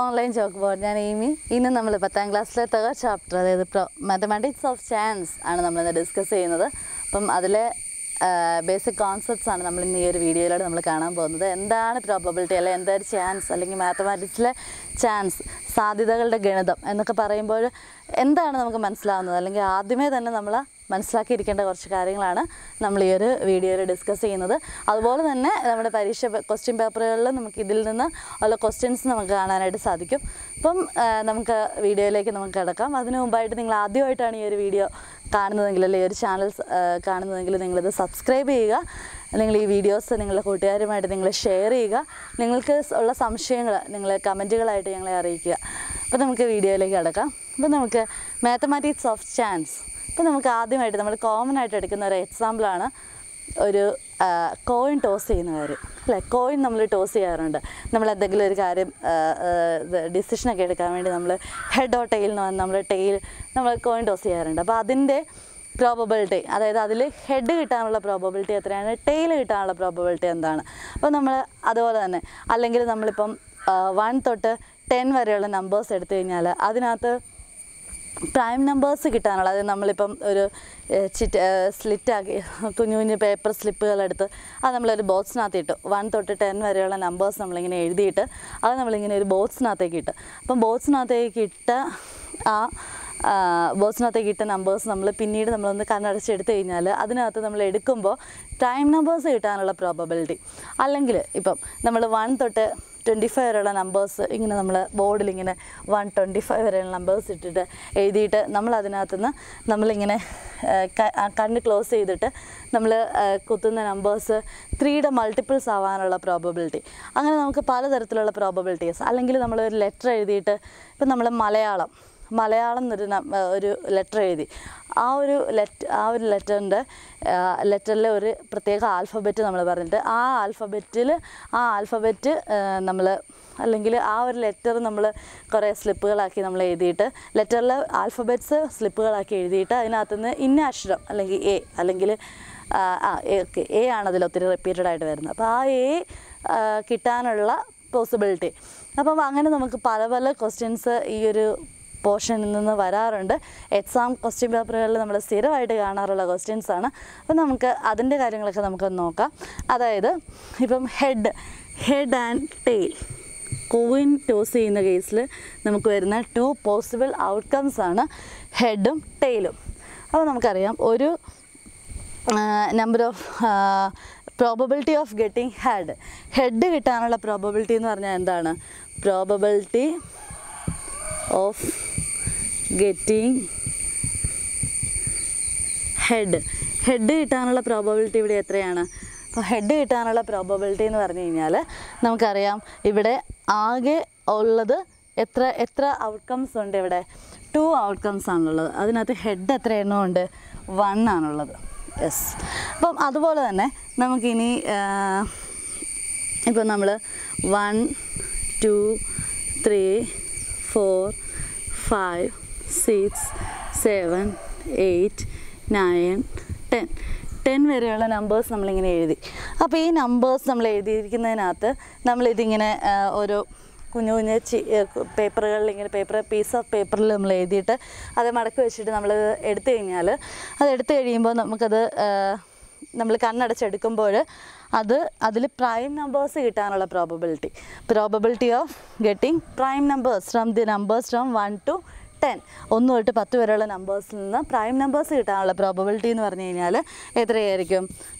Online chalk board ഞാൻ Aimy ഇന്ന് നമ്മൾ പത്താം ക്ലാസ്സിലെ തേർഡ് ചാപ്റ്റർ അതായത് മാത്തമാറ്റിക്സ് ഓഫ് ചാൻസ് ആണ് നമ്മളിന്ന് ഡിസ്കസ് ചെയ്യുന്നത് അപ്പം അതിലെ ബേസിക് കോൺസെപ്റ്റ്സ് ആണ് നമ്മൾ ഇന്ന് ഈ ഒരു വീഡിയോയിലൂടെ നമ്മൾ കാണാൻ പോകുന്നത് എന്താണ് പ്രോബബിലിറ്റി അല്ലെങ്കിൽ എന്തൊരു ചാൻസ് അല്ലെങ്കിൽ മാത്തമാറ്റിക്സിലെ ചാൻസ് സാധ്യതകളുടെ ഗണിതം എന്നൊക്കെ പറയുമ്പോൾ എന്താണ് നമുക്ക് മനസ്സിലാവുന്നത് അല്ലെങ്കിൽ ആദ്യമേ തന്നെ നമ്മൾ മനസ്സിലാക്കിയിരിക്കേണ്ട കുറച്ച് കാര്യങ്ങളാണ് നമ്മൾ ഈ ഒരു വീഡിയോയിൽ ഡിസ്കസ് ചെയ്യുന്നത് അതുപോലെ തന്നെ നമ്മുടെ പരീക്ഷ ക്വസ്റ്റ്യൻ പേപ്പറുകളിൽ നമുക്ക് ഇതിൽ നിന്ന് ഉള്ള ക്വസ്റ്റ്യൻസ് നമുക്ക് കാണാനായിട്ട് സാധിക്കും അപ്പം ആ, നമുക്ക് വീഡിയോയിലേക്ക് നമുക്ക് കിടക്കാം അതിനു മുമ്പായിട്ട് നിങ്ങൾ ആദ്യമായിട്ടാണ് ഈ ഒരു വീഡിയോ കാണുന്നതെങ്കിൽ അല്ലെങ്കിൽ ഈ ഒരു ചാനൽ കാണുന്നതെങ്കിൽ നിങ്ങളിത് സബ്സ്ക്രൈബ് ചെയ്യുക നിങ്ങൾ ഈ വീഡിയോസ് നിങ്ങളുടെ കൂട്ടുകാരുമായിട്ട് നിങ്ങൾ ഷെയർ ചെയ്യുക നിങ്ങൾക്ക് ഉള്ള സംശയങ്ങൾ നിങ്ങൾ കമൻറ്റുകളായിട്ട് ഞങ്ങളെ അറിയിക്കുക അപ്പോൾ നമുക്ക് വീഡിയോയിലേക്ക് കിടക്കാം അപ്പോൾ നമുക്ക് മാത്തമാറ്റിക്സ് ഓഫ് ചാൻസ് ഇപ്പോൾ നമുക്ക് ആദ്യമായിട്ട് നമ്മൾ കോമൺ ആയിട്ട് എടുക്കുന്ന ഒരു എക്സാമ്പിളാണ് ഒരു കോയിൻ ടോസ് ചെയ്യുന്ന കാര്യം അല്ലേ കോയിൻ നമ്മൾ ടോസ് ചെയ്യാറുണ്ട് നമ്മൾ എന്തെങ്കിലും ഒരു കാര്യം ഡിസിഷനൊക്കെ എടുക്കാൻ വേണ്ടി നമ്മൾ ഹെഡ് ഓ ടെയിൽ എന്ന് പറഞ്ഞാൽ നമ്മൾ ടെയിൽ നമ്മൾ കോയിൻ ടോസ് ചെയ്യാറുണ്ട് അപ്പോൾ അതിൻ്റെ പ്രോബബിലിറ്റി അതായത് അതിൽ ഹെഡ് കിട്ടാനുള്ള പ്രോബബിലിറ്റി എത്രയാണ് ടെയിൽ കിട്ടാനുള്ള പ്രോബബിലിറ്റി എന്താണ് അപ്പോൾ നമ്മൾ അതുപോലെ തന്നെ അല്ലെങ്കിൽ നമ്മളിപ്പം വൺ തൊട്ട് ടെൻ വരെയുള്ള നമ്പേഴ്സ് എടുത്തു കഴിഞ്ഞാൽ അതിനകത്ത് പ്രൈം നമ്പേഴ്സ് കിട്ടാനുള്ള അതായത് നമ്മളിപ്പം ഒരു ഏഹ്, ചിറ്റ് സ്ലിറ്റാക്കി കുഞ്ഞു കുഞ്ഞു പേപ്പർ സ്ലിപ്പുകളെടുത്ത് അത് നമ്മളൊരു ബോക്സിനകത്ത് ഇട്ടു വൺ തൊട്ട് ടെൻ വരെയുള്ള നമ്പേഴ്സ് നമ്മളിങ്ങനെ എഴുതിയിട്ട് അത് നമ്മളിങ്ങനെ ഒരു ബോക്സിനകത്തേക്ക് ഇട്ട് അപ്പം ബോക്സിനകത്തേക്ക് ഇട്ട ആ ബോക്സിനകത്തേക്ക് ഇട്ട നമ്പേഴ്സ് നമ്മൾ പിന്നീട് നമ്മളൊന്ന് കണ്ണടച്ചെടുത്ത് കഴിഞ്ഞാൽ അതിനകത്ത് നമ്മൾ എടുക്കുമ്പോൾ പ്രൈം നമ്പേഴ്സ് കിട്ടാനുള്ള പ്രോബബിലിറ്റി അല്ലെങ്കിൽ ഇപ്പം നമ്മൾ വൺ തൊട്ട് ട്വൻറ്റി ഫൈവ് വരെയുള്ള നമ്പേഴ്സ് ഇങ്ങനെ നമ്മൾ ബോർഡിൽ ഇങ്ങനെ വൺ ട്വൻറ്റി ഫൈവ് വരെയുള്ള നമ്പേഴ്സ് ഇട്ടിട്ട് എഴുതിയിട്ട് നമ്മൾ അതിനകത്തുനിന്ന് നമ്മളിങ്ങനെ ആ, ക- ആ കണ്ണ് ക്ലോസ് ചെയ്തിട്ട് നമ്മൾ കുത്തുന്ന നമ്പേഴ്സ് ത്രീയുടെ മൾട്ടിപ്പിൾസ് ആവാനുള്ള പ്രോബബിലിറ്റി അങ്ങനെ നമുക്ക് പലതരത്തിലുള്ള പ്രോബബിലിറ്റീസ് അല്ലെങ്കിൽ നമ്മൾ ഒരു ലെറ്റർ എഴുതിയിട്ട് ഇപ്പം നമ്മൾ മലയാളം മലയാളം എന്നൊരു നം- ആ, ഒരു ലെറ്റർ എഴുതി ആ ഒരു ലെറ്റ് ആ ഒരു ലെറ്ററിൻ്റെ ലെറ്ററിലെ ഒരു പ്രത്യേക ആൽഫബറ്റ് നമ്മൾ പറഞ്ഞിട്ട് ആ ആൽഫബറ്റിൽ ആ ആൽഫബറ്റ് നമ്മൾ അല്ലെങ്കിൽ ആ ഒരു ലെറ്റർ നമ്മൾ കുറേ സ്ലിപ്പുകളാക്കി നമ്മൾ എഴുതിയിട്ട് ലെറ്ററിലെ ആൽഫബറ്റ്സ് സ്ലിപ്പുകളാക്കി എഴുതിയിട്ട് അതിനകത്തുനിന്ന് ഇന്ന അക്ഷരം അല്ലെങ്കിൽ എ അല്ലെങ്കിൽ ആ, ആ ഓക്കെ എ ആണ് അതിൽ ഒത്തിരി റിപ്പീറ്റഡ് ആയിട്ട് വരുന്നത് അപ്പോൾ ആ എ കിട്ടാനുള്ള പോസിബിലിറ്റി അപ്പം അങ്ങനെ നമുക്ക് പല പല ക്വസ്റ്റ്യൻസ് ഈ ഒരു പോർഷനിൽ നിന്ന് വരാറുണ്ട് എക്സാം ക്വസ്റ്റ്യൻ പേപ്പറുകളിൽ നമ്മൾ സ്ഥിരമായിട്ട് കാണാറുള്ള ക്വസ്റ്റ്യൻസ് ആണ് അപ്പം നമുക്ക് അതിൻ്റെ കാര്യങ്ങളൊക്കെ നമുക്ക് നോക്കാം അതായത് ഇപ്പം head head and tail coin toss ചെയ്യുന്ന കേസിൽ നമുക്ക് വരുന്ന ടു പോസിബിൾ ഔട്ട്കംസ് ആണ് ഹെഡും ടെയിലും അപ്പോൾ നമുക്കറിയാം ഒരു number of probability of getting head head കിട്ടാനുള്ള പ്രോബബിലിറ്റി എന്ന് പറഞ്ഞാൽ എന്താണ് probability of getting head head കിട്ടാനുള്ള പ്രോബബിലിറ്റി ഇവിടെ എത്രയാണ് അപ്പോൾ ഹെഡ് കിട്ടാനുള്ള പ്രോബബിലിറ്റി എന്ന് പറഞ്ഞു കഴിഞ്ഞാൽ നമുക്കറിയാം ഇവിടെ ആകെ ഉള്ളത് എത്ര എത്ര ഔട്ട്കംസ് ഉണ്ട് ഇവിടെ ടു ഔട്ട്കംസ് ആണുള്ളത് അതിനകത്ത് ഹെഡ് എത്ര എണ്ണം ഉണ്ട് വൺ ആണുള്ളത് യെസ് അപ്പം അതുപോലെ തന്നെ നമുക്കിനി ഇപ്പം നമ്മൾ one two three four five six seven eight nine ten ten വരെയുള്ള നമ്പേഴ്സ് നമ്മളിങ്ങനെ എഴുതി അപ്പോൾ ഈ നമ്പേഴ്സ് നമ്മൾ എഴുതിയിരിക്കുന്നതിനകത്ത് നമ്മളിതിങ്ങനെ ആ, ഓരോ കുഞ്ഞു കുഞ്ഞു ചി പേപ്പറുകളിൽ ഇങ്ങനെ പേപ്പർ പീസ് ഓഫ് പേപ്പറിൽ നമ്മൾ എഴുതിയിട്ട് അത് മടക്കി വെച്ചിട്ട് നമ്മൾ എടുത്തു കഴിഞ്ഞാൽ അത് എടുത്തു കഴിയുമ്പോൾ നമുക്കത് നമ്മൾ കണ്ണടച്ചെടുക്കുമ്പോൾ അത് അതിൽ പ്രൈം നമ്പേഴ്സ് കിട്ടാനുള്ള probability probability of getting prime numbers from the numbers from one to ten ഒന്ന് തൊട്ട് പത്ത് വരെയുള്ള നമ്പേഴ്സിൽ നിന്ന് പ്രൈം നമ്പേഴ്സ് കിട്ടാനുള്ള പ്രോബബിലിറ്റി എന്ന് പറഞ്ഞു കഴിഞ്ഞാൽ എത്രയായിരിക്കും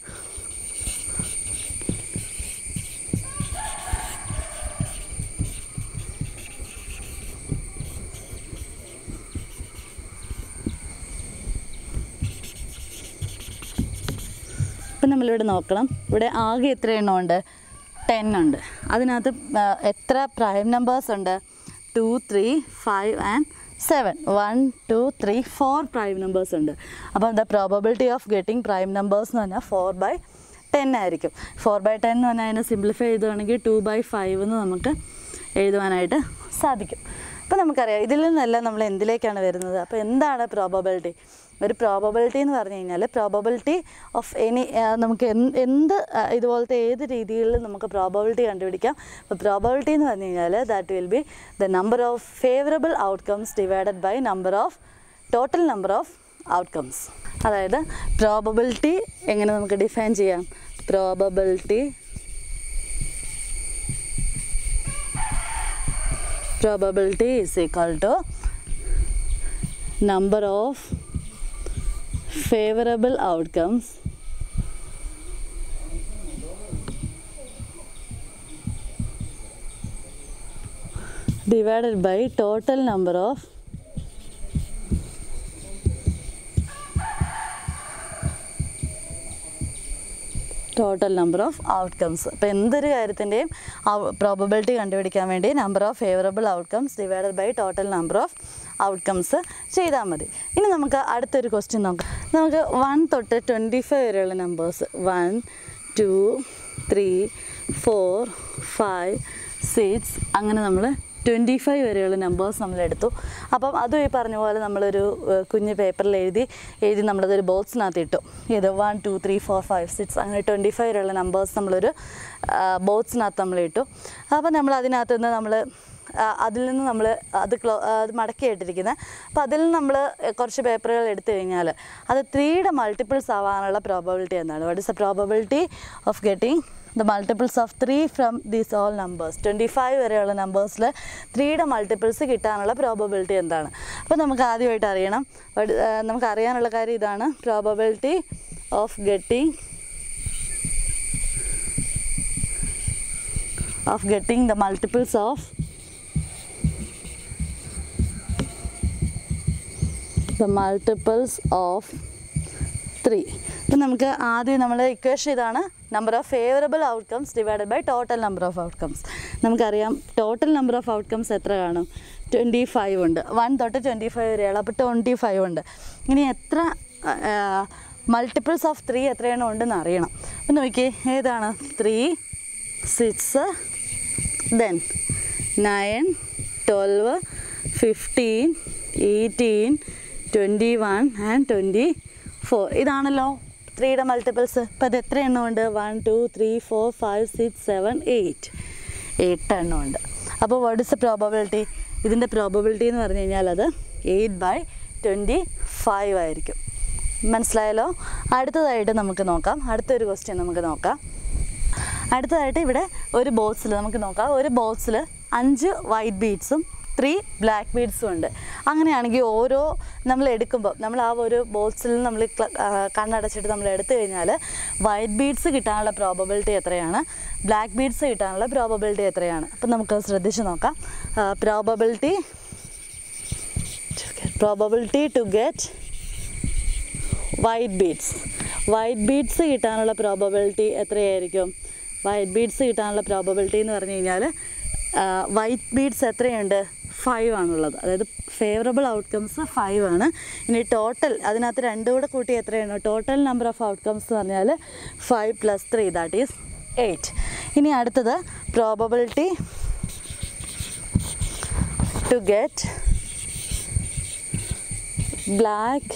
ഇപ്പം നമ്മളിവിടെ നോക്കണം ഇവിടെ ആകെ എത്ര എണ്ണം ഉണ്ട് ടെൻ ഉണ്ട് അതിനകത്ത് ആ, എത്ര പ്രൈം നമ്പേഴ്സ് ഉണ്ട് two three five and seven one two three four prime numbers ഉണ്ട് അപ്പോൾ the probability of getting prime numbers എന്ന് പറഞ്ഞാൽ ഫോർ ബൈ ടെൻ ആയിരിക്കും ഫോർ ബൈ ടെൻ എന്ന് പറഞ്ഞാൽ അതിനെ സിംപ്ലിഫൈ ചെയ്തുവാണെങ്കിൽ ടു ബൈ ഫൈവ് എന്ന് നമുക്ക് എഴുതുവാനായിട്ട് സാധിക്കും അപ്പോൾ നമുക്കറിയാം ഇതിൽ നിന്നെല്ലാം നമ്മൾ എന്തിലേക്കാണ് വരുന്നത് അപ്പോൾ എന്താണ് പ്രോബബിലിറ്റി ഒരു പ്രോബബിലിറ്റി എന്ന് പറഞ്ഞു കഴിഞ്ഞാൽ പ്രോബബിലിറ്റി ഓഫ് എനി നമുക്ക് എന്ത് എന്ത് ആ, ഇതുപോലത്തെ ഏത് രീതിയിലും നമുക്ക് പ്രോബബിലിറ്റി കണ്ടുപിടിക്കാം അപ്പോൾ പ്രോബബിലിറ്റി എന്ന് പറഞ്ഞു കഴിഞ്ഞാൽ that will be the number of favourable outcomes divided by number of total number of outcomes അതായത് പ്രോബബിലിറ്റി എങ്ങനെ നമുക്ക് ഡിഫൈൻ ചെയ്യാം probability probability is equal to number of favorable outcomes divided by total number of total number of outcomes അപ്പോൾ എന്തൊരു കാര്യത്തിൻ്റെയും probability കണ്ടുപിടിക്കാൻ വേണ്ടി number of favourable outcomes divided by total number of outcomes ചെയ്താൽ മതി ഇനി നമുക്ക് അടുത്തൊരു ക്വസ്റ്റ്യൻ നോക്കാം നമുക്ക് വൺ തൊട്ട് ട്വൻറ്റി ഫൈവ് വരെയുള്ള numbers one two three four five six അങ്ങനെ നമ്മൾ ട്വൻറ്റി ഫൈവ് വരെയുള്ള നമ്പേഴ്സ് നമ്മൾ എടുത്തു അപ്പം അതും ഈ പറഞ്ഞ പോലെ നമ്മളൊരു ഏഹ്, കുഞ്ഞ് പേപ്പറിൽ എഴുതി എഴുതി നമ്മളതൊരു ബോക്സിനകത്ത് ഇട്ടു ഇത് one two three four five six അങ്ങനെ ട്വൻറ്റി ഫൈവ് വരെയുള്ള നമ്പേഴ്സ് നമ്മളൊരു ബോക്സിനകത്ത് നമ്മൾ ഇട്ടു അപ്പോൾ നമ്മൾ അതിനകത്ത് നിന്ന് നമ്മൾ അതിൽ നിന്ന് നമ്മൾ അത് ക്ലോ അത് മടക്കിയിട്ടിരിക്കുന്നത് അപ്പോൾ അതിൽ നിന്ന് നമ്മൾ കുറച്ച് പേപ്പറുകൾ എടുത്തു കഴിഞ്ഞാൽ അത് ത്രീയുടെ മൾട്ടിപ്പിൾസ് ആവാനുള്ള പ്രോബബിലിറ്റി എന്താണ് what is the probability of getting the multiples of three from these all numbers twenty five വരെയുള്ള നമ്പേഴ്സിൽ ത്രീയുടെ മൾട്ടിപ്പിൾസ് കിട്ടാനുള്ള പ്രോബബിലിറ്റി എന്താണ് അപ്പോൾ നമുക്ക് ആദ്യമായിട്ട് അറിയണം what- ആ, നമുക്ക് അറിയാനുള്ള കാര്യം ഇതാണ് probability of getting of getting the multiples of the multiples of three ഇപ്പം നമുക്ക് ആദ്യം നമ്മൾ ഇക്വേഷൻ ഇതാണ് number of favourable outcomes divided by total number of outcomes നമുക്കറിയാം ടോട്ടൽ നമ്പർ ഓഫ് ഔട്ട്കംസ് എത്ര കാണും ട്വൻറ്റി ഫൈവ് ഉണ്ട് വൺ തൊട്ട് ട്വൻറ്റി ഫൈവ് വരെയുള്ള അപ്പോൾ ട്വൻറ്റി ഫൈവ് ഉണ്ട് ഇനി എത്ര മൾട്ടിപ്പിൾസ് ഓഫ് ത്രീ എത്രയെണ്ണം ഉണ്ടെന്ന് അറിയണം അപ്പം നോക്കിയേ ഏതാണ് three six then nine twelve fifteen eighteen twenty one and twenty four ഇതാണല്ലോ ത്രീയുടെ മൾട്ടിപ്പിൾസ് ഇപ്പം അത് എത്ര എണ്ണം ഉണ്ട് one two three four five six seven eight എട്ട് എണ്ണം ഉണ്ട് അപ്പോൾ വാട്ട് ഇസ് ദ പ്രോബബിലിറ്റി ഇതിൻ്റെ പ്രോബബിലിറ്റി എന്ന് പറഞ്ഞു കഴിഞ്ഞാൽ അത് എയ്റ്റ് ബൈ ട്വൻറ്റി ഫൈവ് ആയിരിക്കും മനസ്സിലായല്ലോ അടുത്തതായിട്ട് നമുക്ക് നോക്കാം അടുത്തൊരു ക്വസ്റ്റ്യൻ നമുക്ക് നോക്കാം അടുത്തതായിട്ട് ഇവിടെ ഒരു ബോക്സിൽ നമുക്ക് നോക്കാം ഒരു ബോക്സിൽ അഞ്ച് വൈറ്റ് ബീഡ്സും ത്രീ ബ്ലാക്ക് ബീഡ്സും ഉണ്ട് അങ്ങനെയാണെങ്കിൽ ഓരോ നമ്മൾ എടുക്കുമ്പോൾ നമ്മൾ ആ ഒരു ബോക്സിൽ നമ്മൾ ക്ല- ആ, കണ്ണടച്ചിട്ട് നമ്മൾ എടുത്തു കഴിഞ്ഞാൽ വൈറ്റ് ബീഡ്സ് കിട്ടാനുള്ള പ്രോബബിലിറ്റി എത്രയാണ് ബ്ലാക്ക് ബീഡ്സ് കിട്ടാനുള്ള പ്രോബബിലിറ്റി എത്രയാണ് അപ്പം നമുക്ക് ശ്രദ്ധിച്ച് നോക്കാം probability probability to get white beads white beads കിട്ടാനുള്ള പ്രോബബിലിറ്റി എത്രയായിരിക്കും വൈറ്റ് ബീഡ്സ് കിട്ടാനുള്ള പ്രോബബിലിറ്റി എന്ന് പറഞ്ഞു കഴിഞ്ഞാൽ വൈറ്റ് ബീഡ്സ് എത്രയുണ്ട് ഫൈവ് ആണുള്ളത് അതായത് ഫേവറബിൾ ഔട്ട്കംസ് ഫൈവ് ആണ് ഇനി ടോട്ടൽ അതിനകത്ത് രണ്ടും കൂടെ കൂട്ടി എത്രയാണ് ടോട്ടൽ നമ്പർ ഓഫ് ഔട്ട്കംസ് എന്ന് പറഞ്ഞാൽ five plus three that is eight ഇനി അടുത്തത് probability to get black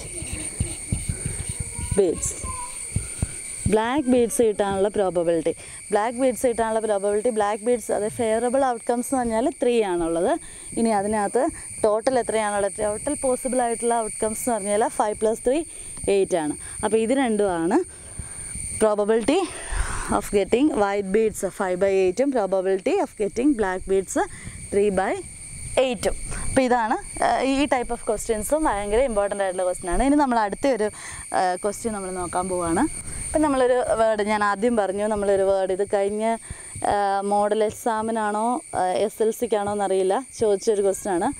beads black beads കിട്ടാനുള്ള പ്രോബബിലിറ്റി ബ്ലാക്ക് ബീഡ്സ് കിട്ടാനുള്ള പ്രോബബിലിറ്റി ബ്ലാക്ക് ബീഡ്സ് അത് ഫേവറബിൾ ഔട്ട്കംസ് എന്ന് പറഞ്ഞാൽ ത്രീ ആണുള്ളത് ഇനി അതിനകത്ത് ടോട്ടൽ എത്രയാണുള്ളത് ടോട്ടൽ പോസിബിൾ ആയിട്ടുള്ള ഔട്ട്കംസ് എന്ന് പറഞ്ഞാൽ ഫൈവ് പ്ലസ് ത്രീ എയ്റ്റ് ആണ് അപ്പോൾ ഇത് രണ്ടുമാണ് probability of getting white beads five by എയ്റ്റും probability of getting black beads three by എയ്റ്റും അപ്പോൾ ഇതാണ് ആ, ഈ ടൈപ്പ് ഓഫ് ക്വസ്റ്റ്യൻസും ഭയങ്കര ഇമ്പോർട്ടൻ്റ് ആയിട്ടുള്ള ക്വസ്റ്റ്യൻ ആണ് ഇനി നമ്മൾ അടുത്ത ഒരു ക്വസ്റ്റ്യൻ നമ്മൾ നോക്കാൻ പോവാണ് ഇപ്പം നമ്മളൊരു വേർഡ് ഞാൻ ആദ്യം പറഞ്ഞു നമ്മളൊരു വേർഡ് ഇത് കഴിഞ്ഞ മോഡൽ എക്സാമിനാണോ എസ് എൽ സിക്കാണോ എന്നറിയില്ല ചോദിച്ചൊരു ക്വസ്റ്റ്യൻ ആണ്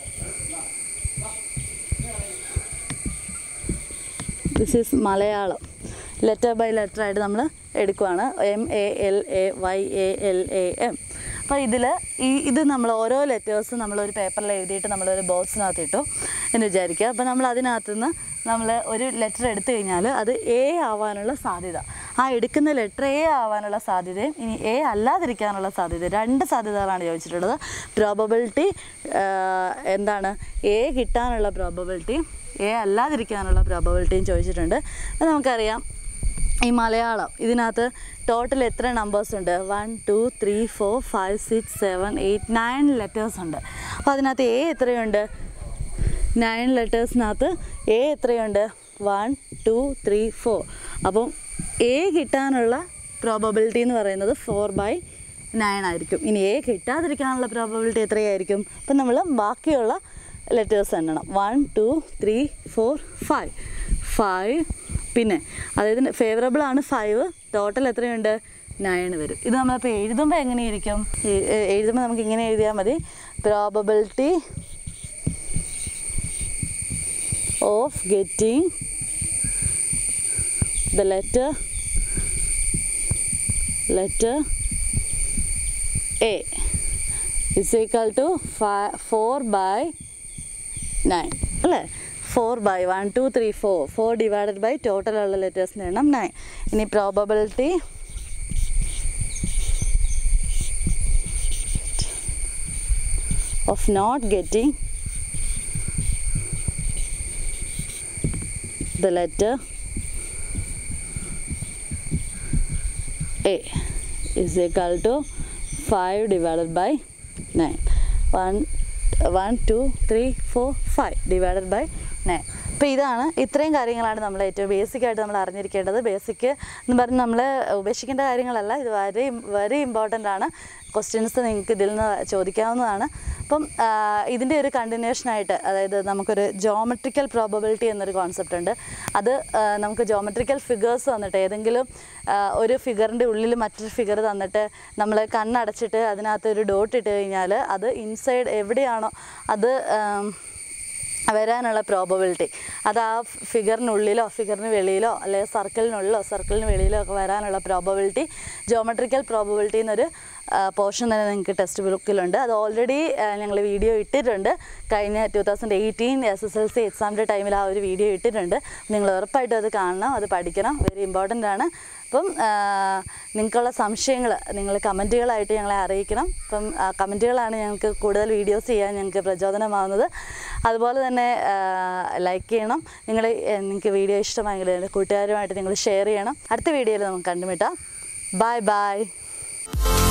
this is Malayalam letter by letter ആയിട്ട് നമ്മൾ എടുക്കുവാണ് M A L A Y A L A M അപ്പോൾ ഇതിൽ ഈ ഇത് നമ്മൾ ഓരോ ലെറ്റേഴ്സും നമ്മളൊരു പേപ്പറിൽ എഴുതിയിട്ട് നമ്മളൊരു ബോക്സിനകത്ത് ഇട്ടു എന്ന് വിചാരിക്കുക അപ്പോൾ നമ്മൾ അതിനകത്ത് നിന്ന് നമ്മൾ ഒരു ലെറ്റർ എടുത്തു കഴിഞ്ഞാൽ അത് എ ആവാനുള്ള സാധ്യത ആ എടുക്കുന്ന ലെറ്റർ എ ആവാനുള്ള സാധ്യതയും ഇനി എ അല്ലാതിരിക്കാനുള്ള സാധ്യത രണ്ട് സാധ്യതകളാണ് ചോദിച്ചിട്ടുള്ളത് പ്രോബബിലിറ്റി എന്താണ് എ കിട്ടാനുള്ള പ്രോബബിലിറ്റി എ അല്ലാതിരിക്കാനുള്ള പ്രോബബിലിറ്റിയും ചോദിച്ചിട്ടുണ്ട് അത് നമുക്കറിയാം ഈ മലയാളം ഇതിനകത്ത് ടോട്ടൽ എത്ര നമ്പേഴ്സ് ഉണ്ട് one two three four five six seven eight nine letters ഉണ്ട് അപ്പോൾ അതിനകത്ത് എ എത്രയുണ്ട് നയൻ ലെറ്റേഴ്സിനകത്ത് എ എത്രയുണ്ട് വൺ ടു ത്രീ ഫോർ അപ്പം എ കിട്ടാനുള്ള പ്രോബബിലിറ്റി എന്ന് പറയുന്നത് ഫോർ ബൈ നയൻ ആയിരിക്കും ഇനി എ കിട്ടാതിരിക്കാനുള്ള പ്രോബബിലിറ്റി എത്രയായിരിക്കും അപ്പം നമ്മൾ ബാക്കിയുള്ള ലെറ്റേഴ്സ് എണ്ണണം one two three four five five പിന്നെ അതായത് ഫേവറബിൾ ആണ് ഫൈവ് ടോട്ടൽ എത്രയുണ്ട് നയൻ വരും ഇത് നമ്മളിപ്പോൾ എഴുതുമ്പോൾ എങ്ങനെയായിരിക്കും എ- എ- എഴുതുമ്പോൾ നമുക്ക് ഇങ്ങനെ എഴുതിയാൽ മതി probability of getting the letter letter A is equal to fi- 4 by 9 അല്ലേ four by one two three four four divided by total ഉള്ള ലെറ്റേഴ്സിൻ്റെ എണ്ണം നയൻ ഇനി probability of not getting the letter A is equal to 5 divided by 9. 1, 1 2, 3, 4, 5 divided by 9. അപ്പോൾ ഇതാണ് ഇത്രയും കാര്യങ്ങളാണ് നമ്മൾ ഏറ്റവും ബേസിക് ആയിട്ട് നമ്മൾ അറിഞ്ഞിരിക്കേണ്ടത് ബേസിക് എന്ന് പറഞ്ഞ് നമ്മൾ ഉപേക്ഷിക്കേണ്ട കാര്യങ്ങളല്ല ഇത് വളരെ വെരി ഇമ്പോർട്ടൻ്റ് ആണ് ക്വസ്റ്റ്യൻസ് നിങ്ങൾക്ക് ഇതിൽ നിന്ന് ചോദിക്കാവുന്നതാണ് അപ്പം ആ, ഇതിൻ്റെ ഒരു കണ്ടിന്യൂഷനായിട്ട് അതായത് നമുക്കൊരു ജോമെട്രിക്കൽ പ്രോബബിലിറ്റി എന്നൊരു കോൺസെപ്റ്റ് ഉണ്ട് അത് ആ, നമുക്ക് ജോമെട്രിക്കൽ ഫിഗേഴ്സ് തന്നിട്ട് ഏതെങ്കിലും ആ, ഒരു ഫിഗറിൻ്റെ ഉള്ളിൽ മറ്റൊരു ഫിഗർ തന്നിട്ട് നമ്മൾ കണ്ണടച്ചിട്ട് അതിനകത്ത് ഒരു ഡോട്ട് ഇട്ട് കഴിഞ്ഞാൽ അത് ഇൻസൈഡ് എവിടെയാണോ അത് ആം, വരാനുള്ള പ്രോബബിലിറ്റി അത് ആ ഫിഗറിനുള്ളിലോ ഫിഗറിന് വെളിയിലോ അല്ലെങ്കിൽ സർക്കിളിനുള്ളിലോ സർക്കിളിന് വെളിയിലോ ഒക്കെ വരാനുള്ള പ്രോബബിലിറ്റി ജോമെട്രിക്കൽ പ്രോബബിലിറ്റി എന്നൊരു പോർഷൻ തന്നെ നിങ്ങൾക്ക് ടെക്സ്റ്റ് ബുക്കിലുണ്ട് അത് ഓൾറെഡി ഞങ്ങൾ വീഡിയോ ഇട്ടിട്ടുണ്ട് കഴിഞ്ഞ two thousand eighteen S S L C എക്സാമിൻ്റെ ടൈമിൽ ആ ഒരു വീഡിയോ ഇട്ടിട്ടുണ്ട് നിങ്ങൾ ഉറപ്പായിട്ടും അത് കാണണം അത് പഠിക്കണം വെരി ഇമ്പോർട്ടൻ്റ് ആണ് അപ്പം നിങ്ങൾക്കുള്ള സംശയങ്ങൾ നിങ്ങൾ കമൻറ്റുകളായിട്ട് ഞങ്ങളെ അറിയിക്കണം അപ്പം കമൻറ്റുകളാണ് ഞങ്ങൾക്ക് കൂടുതൽ വീഡിയോസ് ചെയ്യാൻ ഞങ്ങൾക്ക് പ്രചോദനമാവുന്നത് അതുപോലെ തന്നെ ലൈക്ക് ചെയ്യണം നിങ്ങൾ നിങ്ങൾക്ക് വീഡിയോ ഇഷ്ടമായെങ്കിൽ എൻ്റെ കൂട്ടുകാരുമായിട്ട് നിങ്ങൾ ഷെയർ ചെയ്യണം അടുത്ത വീഡിയോയിൽ നമുക്ക് കണ്ടുമുട്ടാം ബൈ ബൈ